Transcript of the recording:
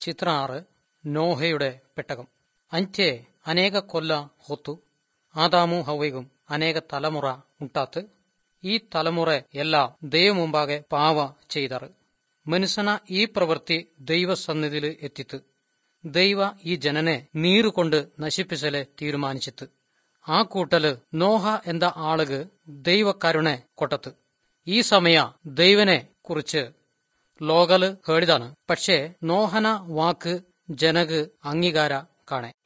ಚಿತ್ರ ಆറ് നോഹയുടെ പെട്ടകം ಅಂಚೆ ಅನೇക ಕೊಲ್ಲ ಹೊತ್ತು ಆದಾಮು ಹವ್ವೆಗೂ ಅನೇಕ ತಲೆಮುರ ಉಂಟಾತು ಈ ತಲೆമുറ ಎಲ್ಲ ദൈവ മുമ്പാകെ പാവ ചെയ്താറ് മനുഷ്യന ഈ പ്രവൃത്തി ദൈവസന്നിധിയിൽ എത്തിത്ത് ദൈവ ഈ ജനനെ നീറുകൊണ്ട് നശിപ്പിച്ചലെ തീരുമാനിച്ചിത്ത് ആ കൂട്ടല് നോഹ എന്ന ആളുക ദൈവക്കരുണെ കൊട്ടത്ത് ഈ സമയ ദൈവനെ കുറിച്ച് ലോകല് കേടിതാണ് പക്ഷേ നോഹന വാക്ക് ജനക് അംഗീകാര കാണെ